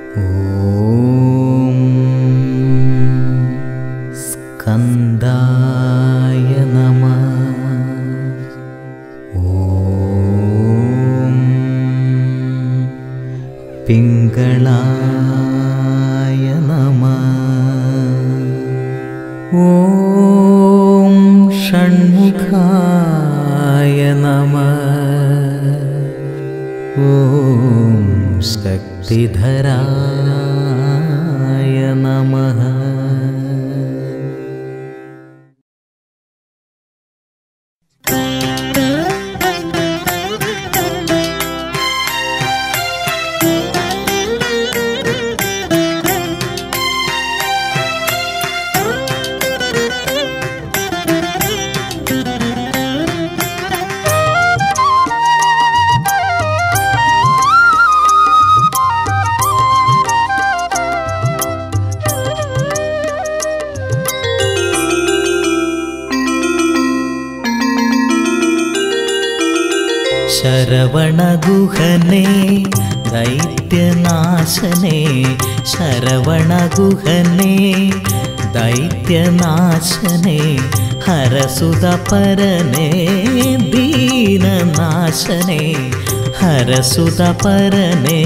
ॐ स्कन्दाय नमः ॐ पिङ्गळाय नमः ॐ षण्मुखाय नमः ॐ शक्तिधराय नमः ശരവണഗുഹനേ ദൈത്യനാശനേ ശരവണഗുഹനേ ദൈത്യനാശനേ ഹരസുതപരനേ ദീനനാശനേ ഹരസുതപരനേ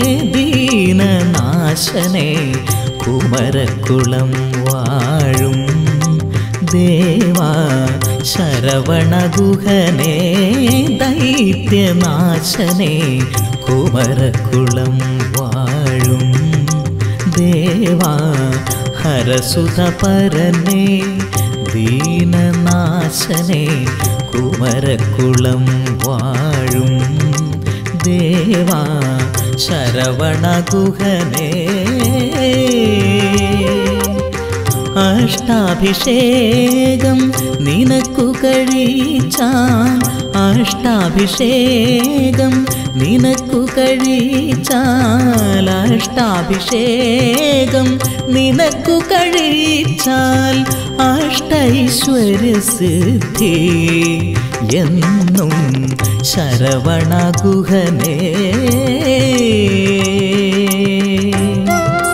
ദീനനാശനേ കുമരക്കുളം വാഴും ദേവാ ശരവണഗുഹനേ ദൈത്യനാശനേ കുമരക്കുളം വാഴും ദേവാ ഹരസുതപരനേ ദീനനാശനേ കുമരക്കുളം വാഴും ദേവാ ശരവണഗുഹനേ അഷ്ടാഭിഷേകം നിനക്കു കഴിച്ചാൽ അഷ്ടാഭിഷേകം നിനക്കു കഴിച്ചാൽ അഷ്ടാഭിഷേകം നിനക്കു കഴിച്ചാൽ അഷ്ടൈശ്വര്യ സിദ്ധി എന്നും ശരവണഗുഹനേ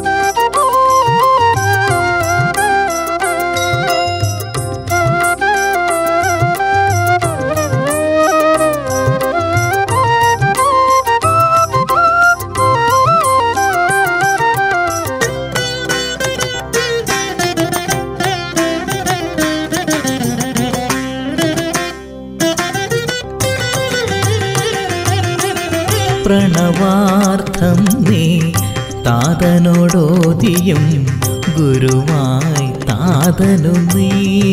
പ്രണവാർത്ഥം നീ താതനോടോതിയും ഗുരുവായി താതനു നീ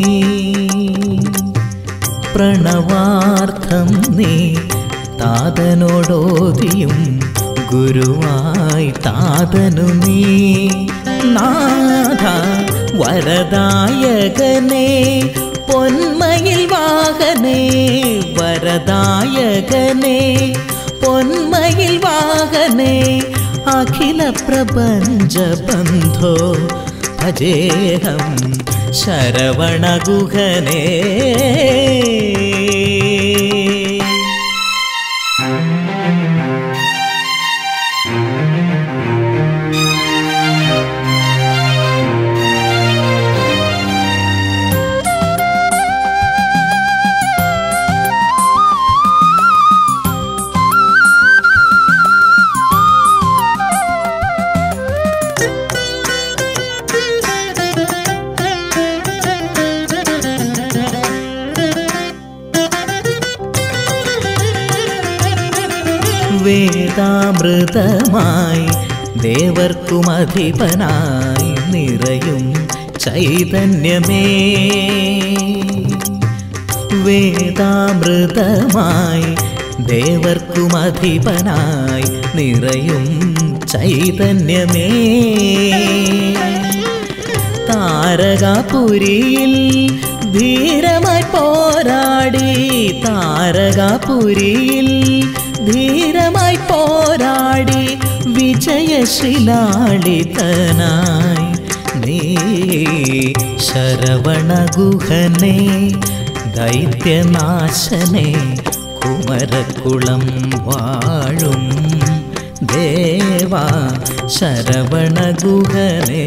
പ്രണവാർത്ഥം നീ താതനോടോതിയും ഗുരുവായി താതനു നീ നാഥ വരദായകനേ പൊന്മയിൽ വാഹനേ വരദായകനേ പൊന്മയിൽ വാഹനേ അഖില പ്രപഞ്ച ബന്ധോ ഭജേഹം ശരവണഗുഹനേ വേദാമൃതമായി ദേവർക്കും അധിപനായി നിറയും ചൈതന്യമേ വേദാമൃതമായി ദേവർക്കും അധിപനായി നിറയും ചൈതന്യമേ താരകാപുരിയിൽ ധീരമായി പോരാടി താരകാപുരിയിൽ ധീരമായി പോരാടി വിജയശിലാളിതനായി നീ ശരവണഗുഹനേ ദൈത്യനാശനേ കുമരക്കുളം വാഴും ദേവ ദേവാ ശരവണ ഗുഹനേ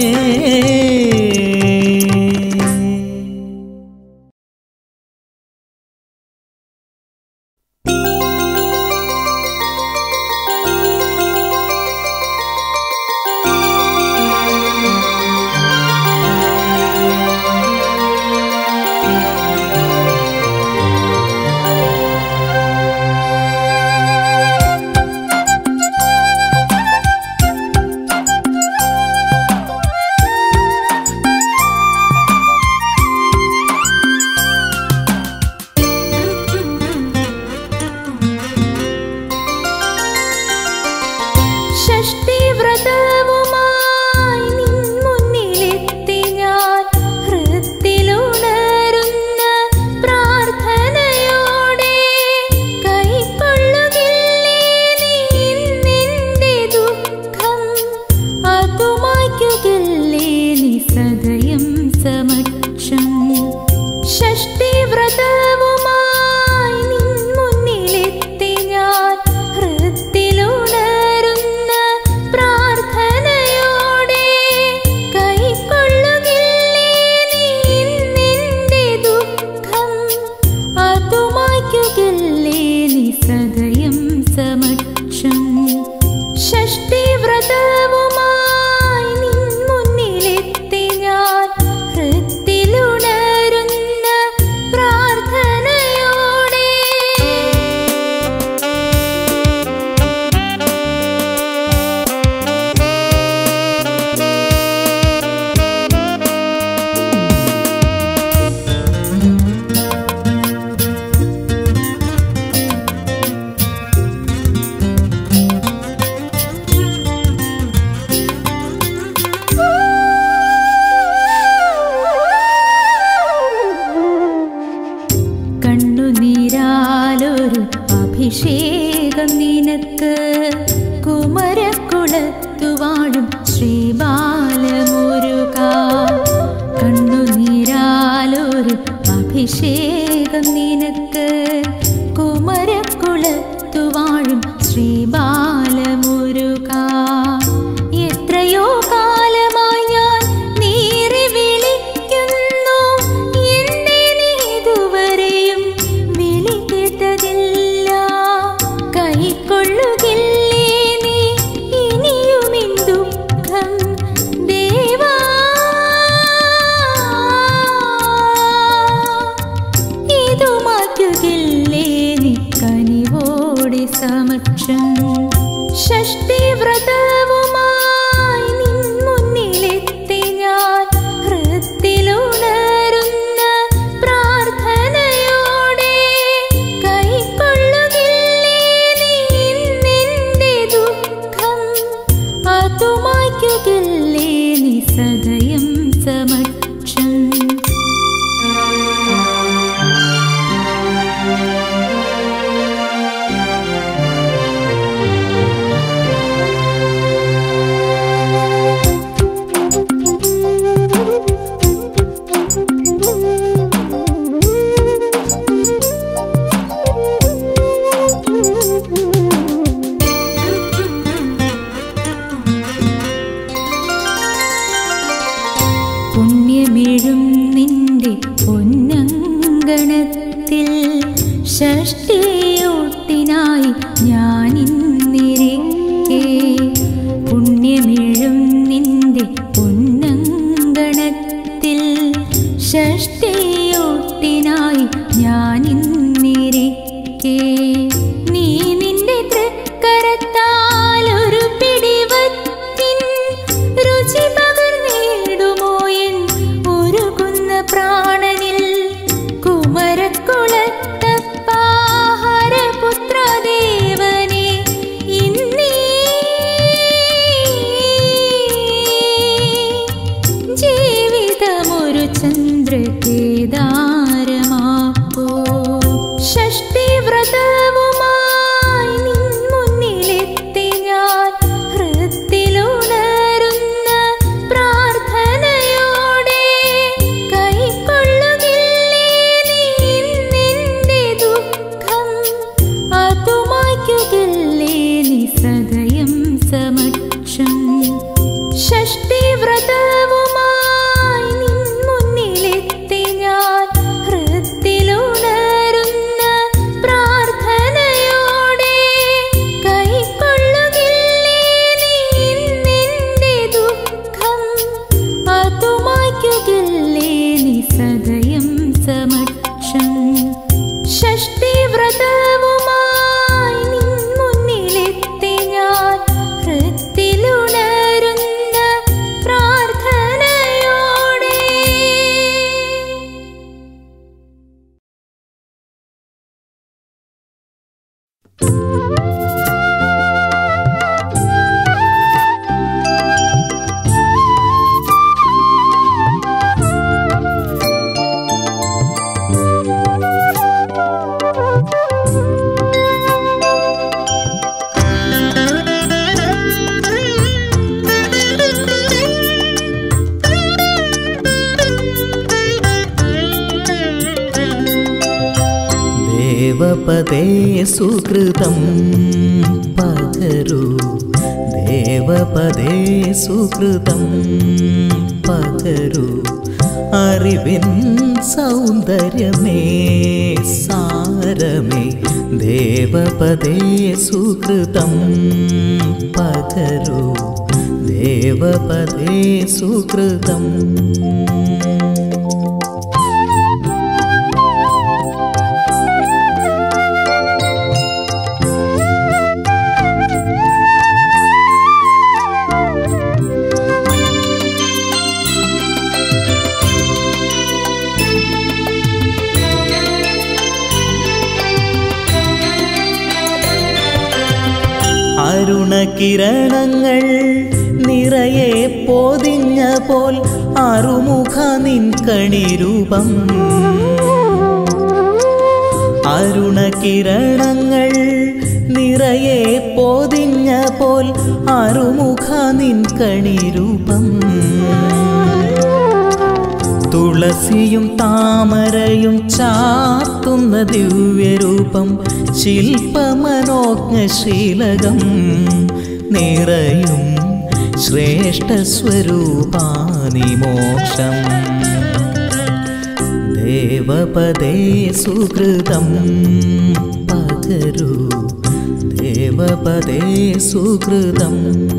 ഷഷ്ടിവ്രതവുമായി നിൻ മുന്നിലെത്തി ഞാൻ ഹൃത്തിലുണരുന്ന പ്രാർത്ഥനയോടെ കൈക്കൊള്ളുകില്ലേ നീ നിന്റെ ദുഃഖം അതുമായ്ക്കുകില്ലേ നീ സദയം സമക്ഷം ഷഷ്ടിവ്രതവുമായി നിൻ മുന്നിലെത്തി ഞാൻ ഹൃത്തിലുണരുന്ന പ്രാർത്ഥനയോടെ കൈക്കൊള്ളുകില്ലേ നീ നിന്റെ ദുഃഖം അതുമായ്ക്കുകില്ലേ നീ സദയം സമക്ഷം ഷഷ്ടിവ്രതവുമായി നിൻ മുന്നിലെത്തി ഞാൻ ഹൃത്തിലുണരുന്ന പ്രാർത്ഥനയോടെ കണ്ണുനീരാലൊരു അഭിഷേകം നിനക്ക് കുമരക്കുളത്തു വാഴും ശ്രീബാലമുരുക കണ്ണുനീരാലൊരു അഭിഷേകം നിനക്ക് കുമരക്കുളത്തു വാഴും ശ്രീബാലമുരുക എത്രയോ കാലമായി ഞാൻ നീറി വിളിക്കുന്നു എന്നെ നീ ഇതുവരെയും വിളി കേട്ടതില്ല കൈക്കൊള്ളുകില്ലേ നീ ഇനിയുമിൻ ദുഃഖം ദേവാ ഇതു മാറ്റുകില്ലേ നീ കനിവോടെ സമക്ഷം ഷഷ്ടിവ്രതവുമായി നിൻ മുന്നിലെത്തി ഞാൻ ഹൃത്തിലുണരുന്ന പ്രാർത്ഥനയോടെ കൈക്കൊള്ളുകില്ലേ നീ നിന്റെ ദുഃഖം അതുമായ്ക്കുകില്ലേ നീ സദയം സമക്ഷം ദേവപദേ സുകൃതം പകരൂ ദേവപദേ സുകൃതം പകരൂ അറിവിൻ സൗന്ദര്യമേ സാരമേ ദേവപദേ സുകൃതം പകരൂ ദേവപദേ സുകൃതം അരുണകിരണങ്ങൾ നിറയെ പോതിഞ്ഞ പോൽ അറുമുഖ നിൻ കണിരൂപം അരുണകിരണങ്ങൾ നിറയെ പോതിഞ്ഞ പോൽ അറുമുഖ നിൻ കണിരൂപം തുളസിയും താമരയും ചാർത്തുന്ന ദിവ്യരൂപം ശില്പമനോജ്ഞശീലകം നിറയും ശ്രേഷ്ഠ സ്വരൂപാനി മോക്ഷം ദേവപദേ സുഹൃതം പകരൂ ദേവപദേ സുഹൃതം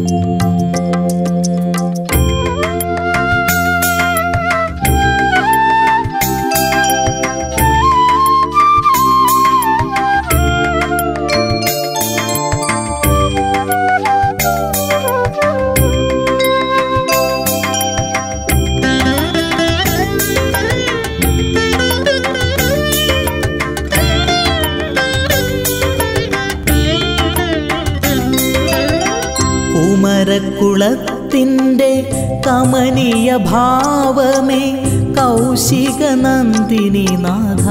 കുമരക്കുളത്തിൻ്റെ കമനീയ ഭാവമേ കൗശിക നന്ദിനി നാഥ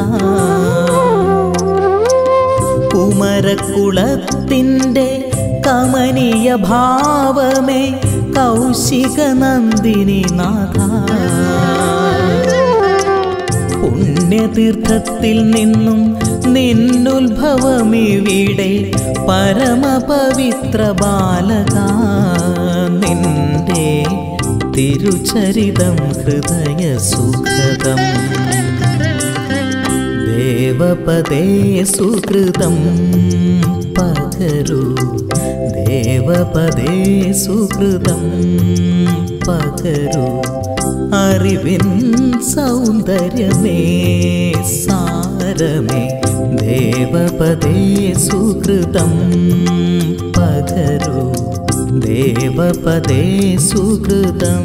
കുമരക്കുളത്തിൻ്റെ കമനീയ ഭാവമേ കൗശിക നന്ദിനി നാഥ പുണ്യതീർത്ഥത്തിൽ നിന്നും നിന്നുത്ഭവമിവിടെ പരമപവിത്ര ബാലക നിന്റെ തിരുചരിതം ഹൃദയ സുഖദം ദേവപദേ സുഹൃതം പകരൂ ദേവപദേ സുഹൃതം പകരൂ അറിവിൻ സൗന്ദര്യമേ സാരമേ ദേവപദേ സുഹൃതം പകരൂ ദേവപദേ സുഹൃതം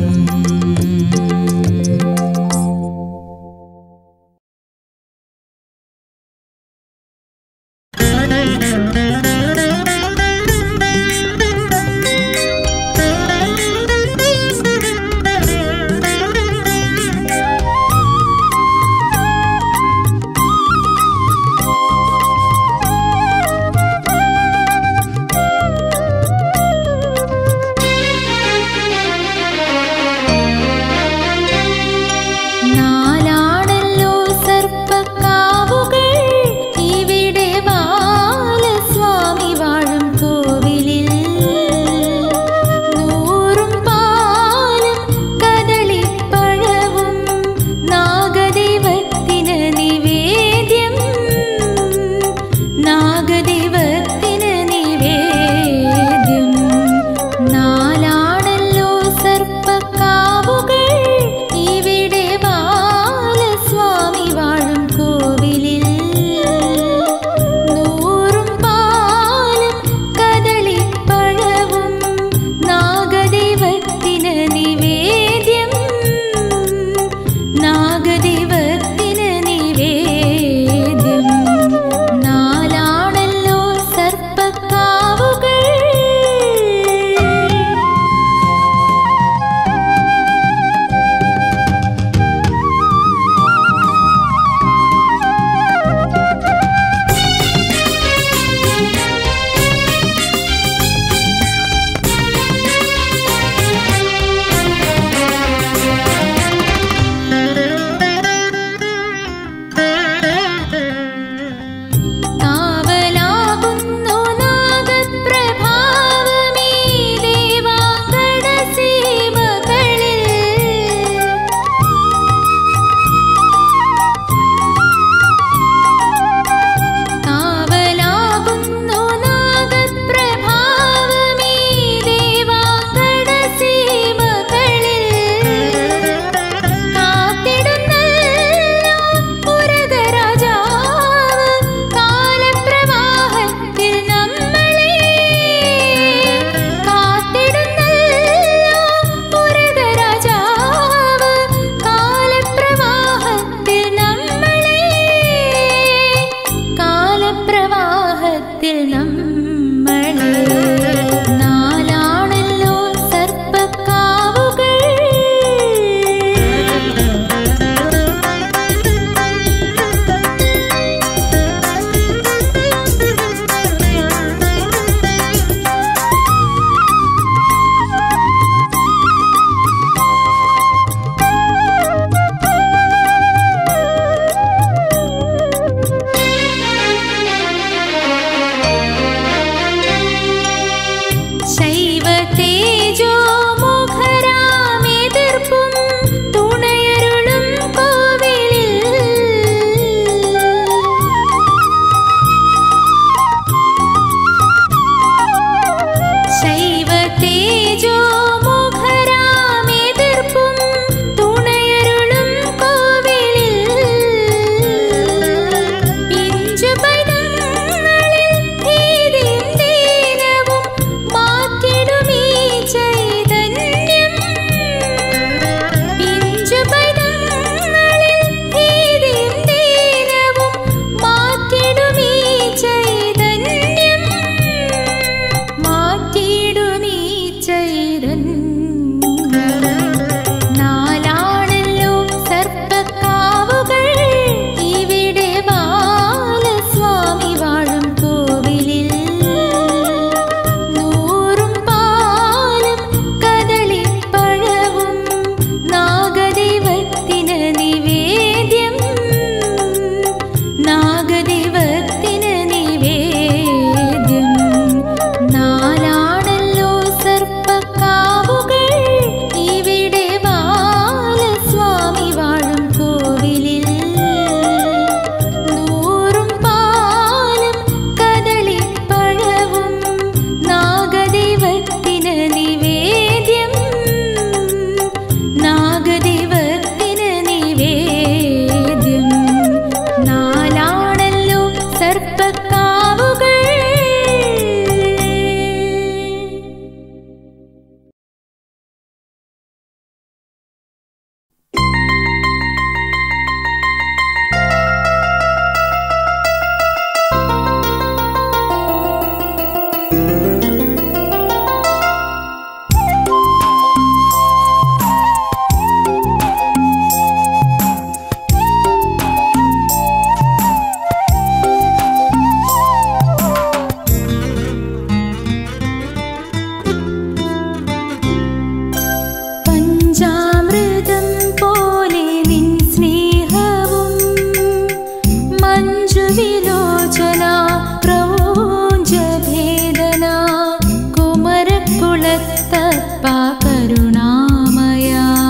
കുമരക്കുളത്തപ്പ കരുണാമയ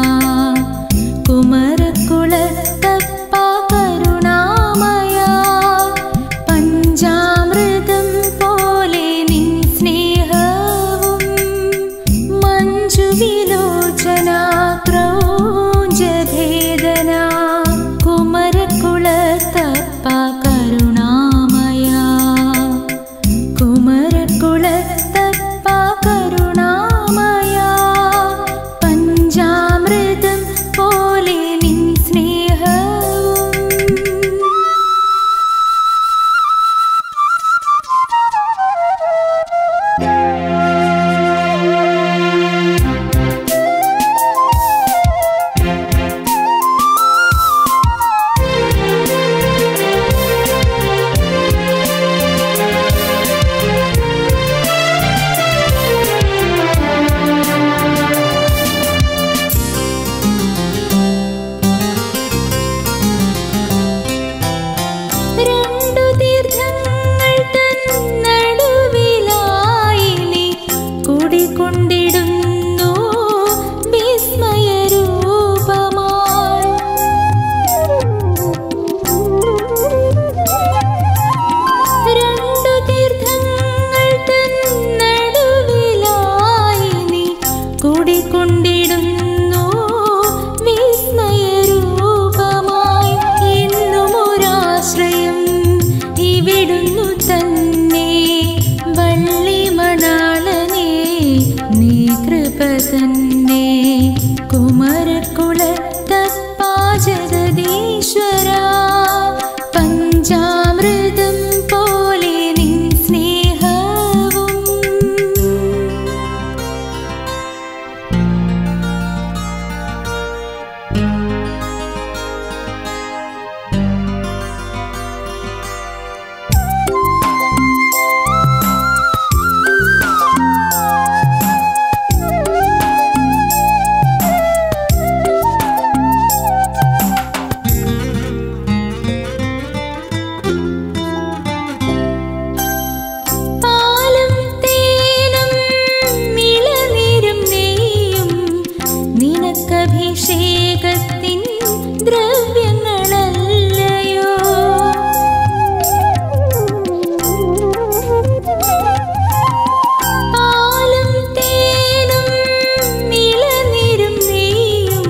കുമരക്കുളത്തപ്പ കരുണാമയ പഞ്ചാമൃതം പോലെ നിൻ സ്നേഹവും മഞ്ജുവിലോചന ക്രൗഞ്ചഭേദന കുമരക്കുളത്തപ്പ കരുണാമയ കുമരക്കുളത്തപ്പ കരുണാമയ പഞ്ചാമൃതം പോലെ നിൻ സ്നേഹവും രണ്ടു തീർത്ഥങ്ങൾ തൻ നടുവിലായി നീ കുടികൊണ്ടിടുന്നു വിസ്മയരൂപമായി രണ്ടു തീർത്ഥങ്ങൾ തൻ നടുവിലായി നീ കുടികൊണ്ടിടുന്നു വിസ്മയരൂപമായി എന്നും ഒരാശ്രയം ഇവിടുന്നു തന്നെ വള്ളിമണാളനെ നീ കൃപ തന്നെ കുമരക്കുളത്തപ്പ ജഗദീശ്വര പഞ്ചാമൃതം പോലെ നിൻ സ്നേഹവും പാലും തേനും ഇളനീരും നെയ്യും നിനക്കഭിഷേകത്തിൻ ദ്രവ്യങ്ങളല്ലയോ പാലും തേനും ഇളനീരും നെയ്യും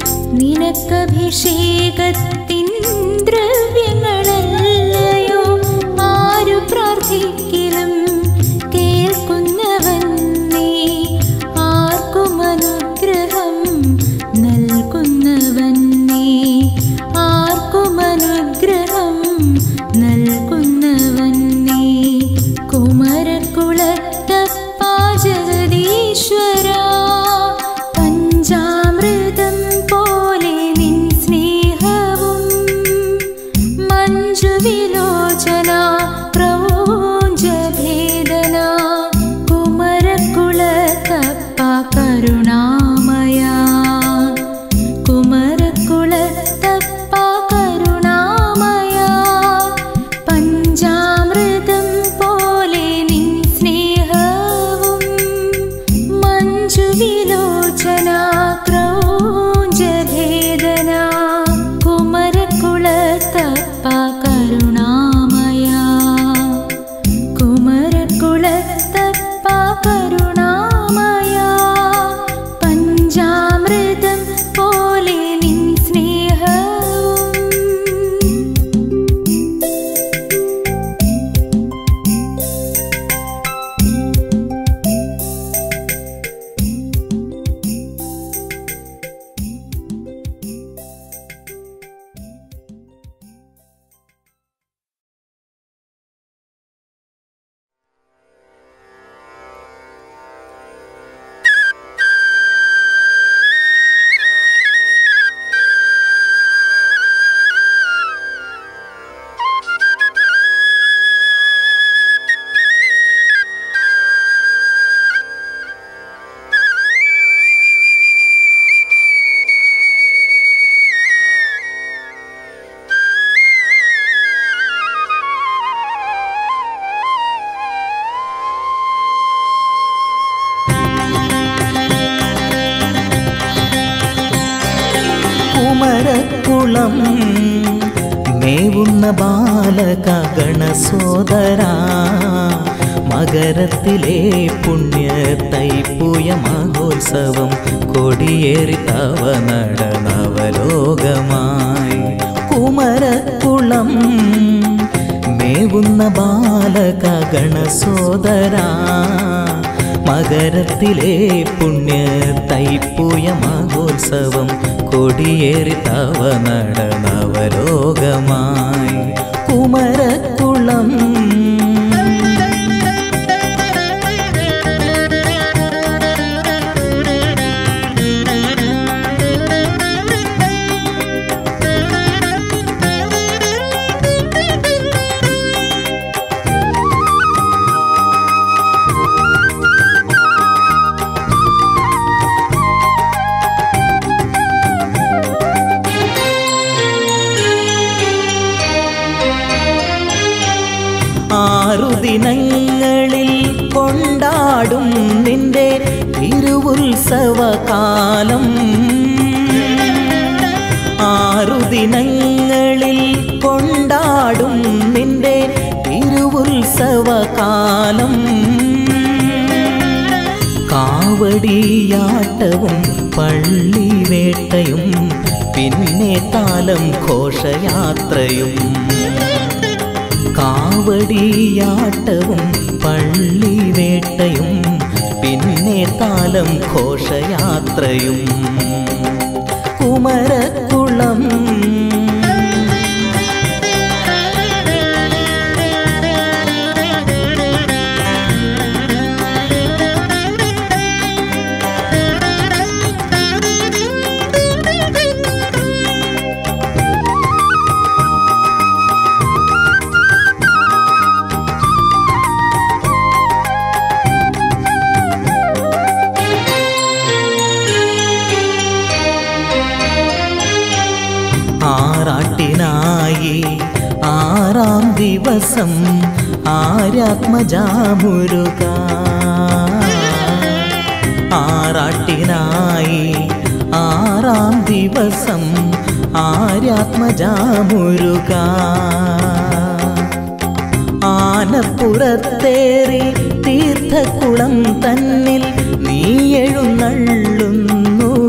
നിനക്കഭിഷേകത്തിൻ ദ്രവ്യങ്ങളല്ലയോ ആരു പ്രാർത്ഥിക്കലും കേൾക്കുന്നവൻ നീ ആർക്കും അനുഗ്രഹം നൽകുന്നവൻ നീ ആർക്കും അനുഗ്രഹം നൽകുന്നവൻ നീ കുമരക്കുളത്തപ്പ ജഗദീശ്വര പഞ്ചാമൃതം പോലെ നിൻ സ്നേഹവും മഞ്ജുവിലോചന ക്രൗഞ്ചഭേദന കുമരക്കുളത്തപ്പ കരുണാമയ കുമരക്കുളത്തപ്പ കരുണാമയ പഞ്ചാമൃതം പോലെ നിൻ സ്നേഹവും മഞ്ജുവിലോചന ക്രൗഞ്ചഭേദന കുമരക്കുളത്തപ്പ കരുണാമയ കുമരക്കുളത്തപ്പ കരുണാമയ കുമരക്കുളം മേവുന്ന ബാലക ഗണസോദര മകരത്തിലെ പുണ്യ തൈപ്പൂയ മഹോത്സവം കൊടിയേറി തവ നടനവലോകമായി കുമരക്കുളം മേവുന്ന ബാലക ഗണസോദര മകരത്തിലെ പുണ്യ തൈപ്പൂയ മഹോത്സവം കൊടിയേറി തവ നടനവലോകമായി കുമരക്കുളം ആറു ദിനങ്ങളിൽ കൊണ്ടാടും നിന്റെ തിരുവുത്സവകാലം ആറു ദിനങ്ങളിൽ കൊണ്ടാടും നിന്റെ തിരുവുത്സവകാലം കാവടിയാട്ടവും പള്ളിവേട്ടയും പിന്നെ താലം ഘോഷയാത്രയും കാവടിയാട്ടവും പള്ളിവേട്ടയും പിന്നെ താലം ഘോഷയാത്രയും കുമരക്കുളം ആറാട്ടിനായി ആറാം ദിവസം ആരാത്മജാമുരുക ആറാട്ടിനായി ആറാം ദിവസം ആരാത്മജാമുരുക ആനപ്പുറത്തേറി തീർത്ഥക്കുളം തന്നിൽ നീ എഴുന്നള്ളുന്നു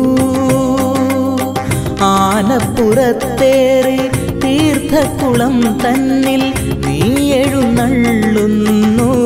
ആനപ്പുറത്തേറി തീർത്ഥക്കുളം തന്നിൽ നീ എഴുന്നള്ളുന്നു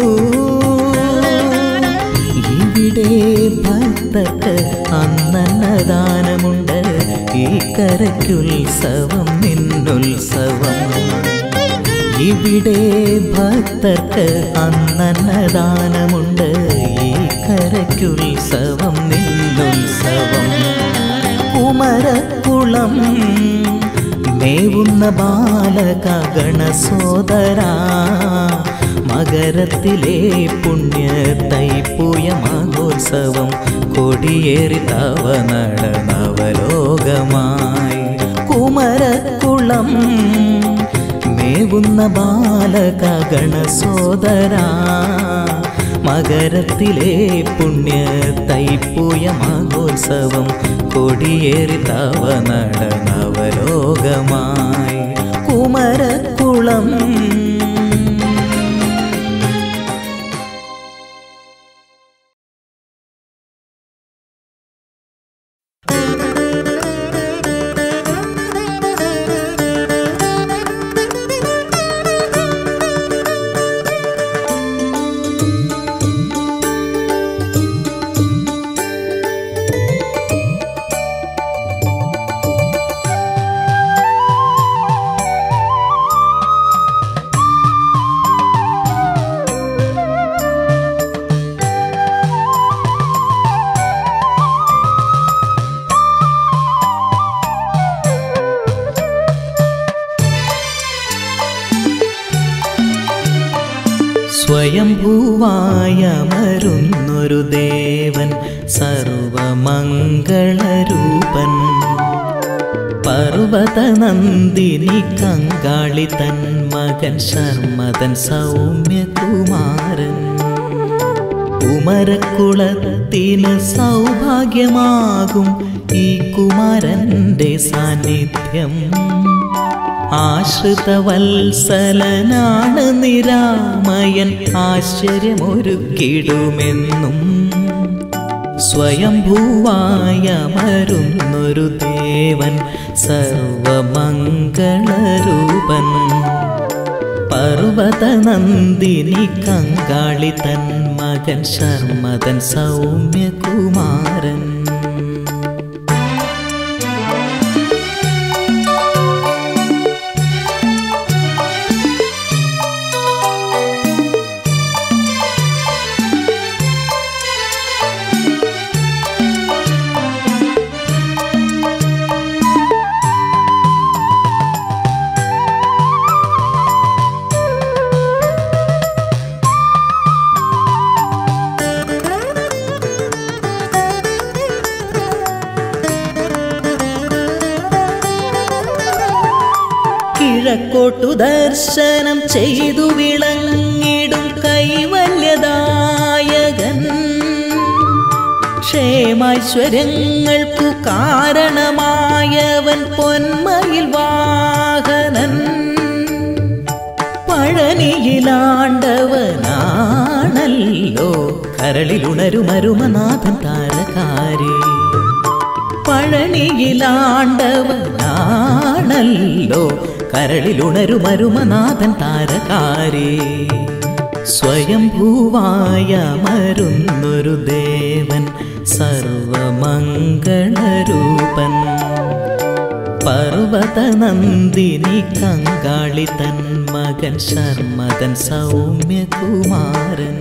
ഇവിടെ ഭക്തർക്ക് അന്നന്നദാനമുണ്ട് ഈ കരയ്ക്കുത്സവം നിന്നുത്സവം ഇവിടെ ഭക്തർക്ക് അന്നന്നദാനമുണ്ട് ഈ കരയ്ക്കുത്സവം നിന്നുത്സവം കുമരക്കുളം മേവുന്ന ബാലക ഗണസോദര മകരത്തിലെ പുണ്യ തൈപ്പൂയ മഹോത്സവം കൊടിയേറി തവ നടനവലോകമായി കുമരക്കുളം മേവുന്ന ബാലക ഗണസോദര മകരത്തിലെ പുണ്യ തൈപ്പൂയ മഹോത്സവം കൊടിയേറി തവ നടനവലോകമായി കുമരക്കുളം സ്വയംഭൂവായമരുന്നൊരു ദേവൻ സർവമംഗളരൂപൻ പർവതനന്ദിനി കങ്കാളി തൻ മകൻ ശർമ്മതൻ സൗമ്യകുമാരൻ കുമരക്കുളത്തിന് സൗഭാഗ്യമാകും ഈ കുമാരന്റെ സാന്നിധ്യം ആശ്രിതവത്സലനാണ് നിരാമയൻ ആശ്ചര്യമൊരുക്കിടുമെന്നും സ്വയംഭൂവായ മരുന്നൊരു ദേവൻ സർവമംഗളരൂപൻ പർവതനന്ദിനി കങ്കാളി തൻ മകൻ ശർമ്മതൻ സൗമ്യകുമാരൻ കിഴക്കോട്ടു ദർശനം ചെയ്തു വിളങ്ങിടും കൈവല്യദായകൻ ക്ഷേമൈശ്വര്യങ്ങൾക്കു കാരണമായവൻ പൊന്മയിൽ വാഹനൻ പഴനിയിലാണ്ടവനാണല്ലോ കരളിലുണരുമരുമനാഥൻ താരകാരേ പഴനിയിലാണ്ടവനാണല്ലോ കരളിലുണരുമരുമനാഥൻ താരകാരേ സ്വയംഭൂവായ മരുന്നൊരു ദേവൻ സർവമംഗളരൂപൻ പർവതനന്ദിനി കങ്കാളി തൻ മകൻ ശർമ്മതൻ സൗമ്യകുമാരൻ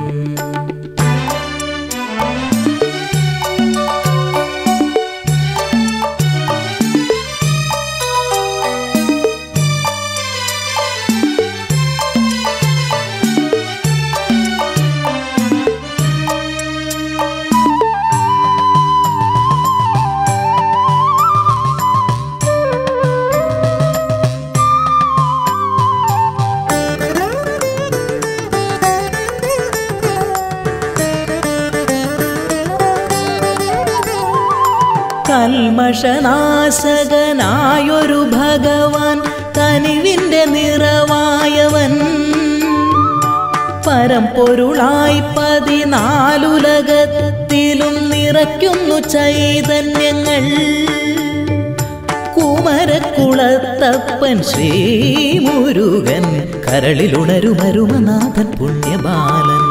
കൽമഷനാശകനായൊരു ഭഗവാൻ കനിവിൻ്റെ നിറവായവൻ പരമ്പൊരുളായി പതിനാലുലകത്തിലും നിറയ്ക്കുന്നു ചൈതന്യങ്ങൾ കുമരക്കുളത്തപ്പൻ ശ്രീമുരുകൻ കരളിലുണരുമരുമനാഥൻ പുണ്യബാലൻ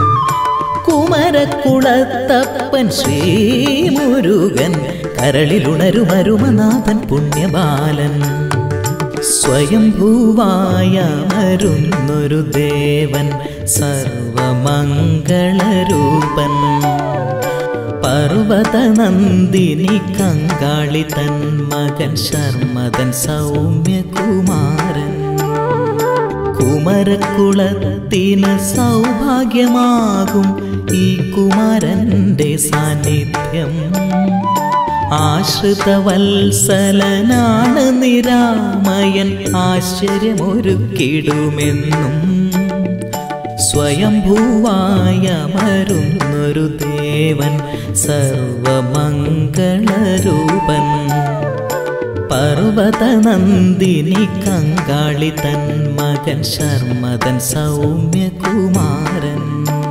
കുമരക്കുളത്തപ്പൻ ശ്രീമുരുകൻ കരളിലുണരുമരുമനാഥൻ പുണ്യബാലൻ സ്വയംഭൂവായ മരുന്നൊരു ദേവൻ സർവമംഗളരൂപൻ പർവതനന്ദിനി കങ്കാളി തൻ മകൻ ശർമ്മതൻ സൗമ്യകുമാരൻ കുമരക്കുളത്തിന് സൗഭാഗ്യമാകും ഈ കുമാരന്റെ സാന്നിധ്യം ആശ്രിതവത്സലനാണ് നിരാമയൻ ആശ്ചര്യമൊരുക്കിടുമെന്നും സ്വയംഭൂവായ മരുന്നൊരു ദേവൻ സർവമംഗളരൂപൻ പർവതനന്ദിനി കങ്കാളി തൻ മകൻ ശർമ്മതൻ സൗമ്യകുമാരൻ